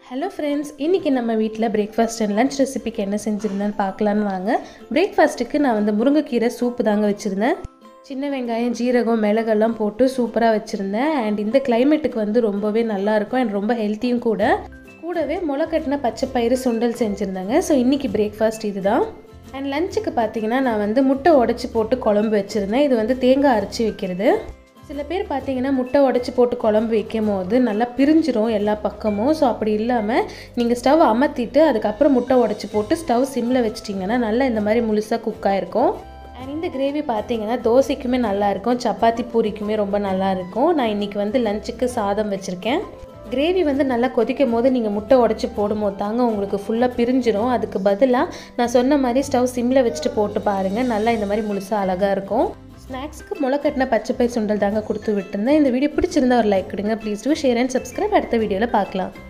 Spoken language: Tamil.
ஹலோ ஃப்ரெண்ட்ஸ் இன்றைக்கி நம்ம வீட்டில் பிரேக்ஃபாஸ்ட் அண்ட் லஞ்ச் ரெசிபிக்கு என்ன செஞ்சுருந்தேன்னு பார்க்கலான்னு வாங்க பிரேக்ஃபாஸ்ட்டுக்கு நான் வந்து முருங்கைக்கீரை சூப்பு தாங்க வச்சுருந்தேன் சின்ன வெங்காயம் ஜீரகம் மிளகெல்லாம் போட்டு சூப்பராக வச்சுருந்தேன் அண்ட் இந்த கிளைமேட்டுக்கு வந்து ரொம்பவே நல்லாயிருக்கும் அண்ட் ரொம்ப ஹெல்த்தியும் கூட கூடவே முளைக்கட்டின பச்சை பயிறு சுண்டல் செஞ்சுருந்தாங்க ஸோ இன்றைக்கி பிரேக்ஃபாஸ்ட் இதுதான் அண்ட் லஞ்சுக்கு பார்த்தீங்கன்னா நான் வந்து முட்டை உடச்சி போட்டு குழம்பு வச்சுருந்தேன் இது வந்து தேங்காய் அரைச்சி வைக்கிறது சில பேர் பார்த்தீங்கன்னா முட்டை உடச்சி போட்டு குழம்பு வைக்கும் போது நல்லா பிரிஞ்சிரும் எல்லா பக்கமும் ஸோ அப்படி இல்லாமல் நீங்கள் ஸ்டவ் அமர்த்திட்டு அதுக்கப்புறம் முட்டை உடச்சி போட்டு ஸ்டவ் சிம்மில் வச்சிட்டிங்கன்னா நல்லா இந்த மாதிரி முழுசாக குக் ஆகிருக்கும் அண்ட் இந்த கிரேவி பார்த்தீங்கன்னா தோசைக்குமே நல்லாயிருக்கும் சப்பாத்தி பூரிக்குமே ரொம்ப நல்லாயிருக்கும் நான் இன்றைக்கி வந்து லஞ்சுக்கு சாதம் வச்சுருக்கேன் கிரேவி வந்து நல்லா கொதிக்கும் போது நீங்கள் முட்டை உடச்சி போடும்போது தாங்க உங்களுக்கு ஃபுல்லாக பிரிஞ்சிரும் அதுக்கு பதிலாக நான் சொன்ன மாதிரி ஸ்டவ் சிம்மில் வச்சுட்டு போட்டு பாருங்கள் நல்லா இந்த மாதிரி முழுசாக அழகாக இருக்கும் ஸ்நாக்ஸ்க்கு முளைக்கட்டின பச்சைப்பை சுண்டல் தாங்க கொடுத்து விட்டுருந்தேன் இந்த வீடியோ பிடிச்சிருந்தா ஒரு லைக் கொடுங்க please do share and subscribe அடுத்த வீடியோவில் பார்க்கலாம்